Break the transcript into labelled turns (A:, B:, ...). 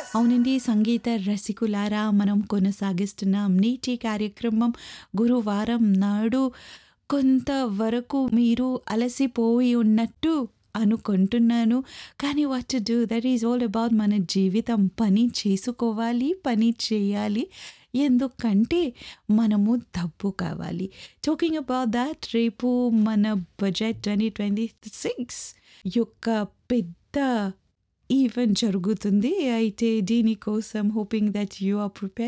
A: అవునండి సంగీత రసికులారా మనం కొనసాగిస్తున్నాం నేటి కార్యక్రమం గురువారం నాడు కొంతవరకు మీరు అలసిపోయి ఉన్నట్టు అనుకుంటున్నాను కానీ what to do that is all about మన జీవితం పని చేసుకోవాలి పని చేయాలి ఎందుకంటే మనము డబ్బు కావాలి టాకింగ్ అబౌట్ దాట్ రేపు మన బడ్జెట్ ట్వంటీ ట్వంటీ సిక్స్ యొక్క పెద్ద ఈవెంట్ జరుగుతుంది అయితే దీనికోసం hoping that you are prepare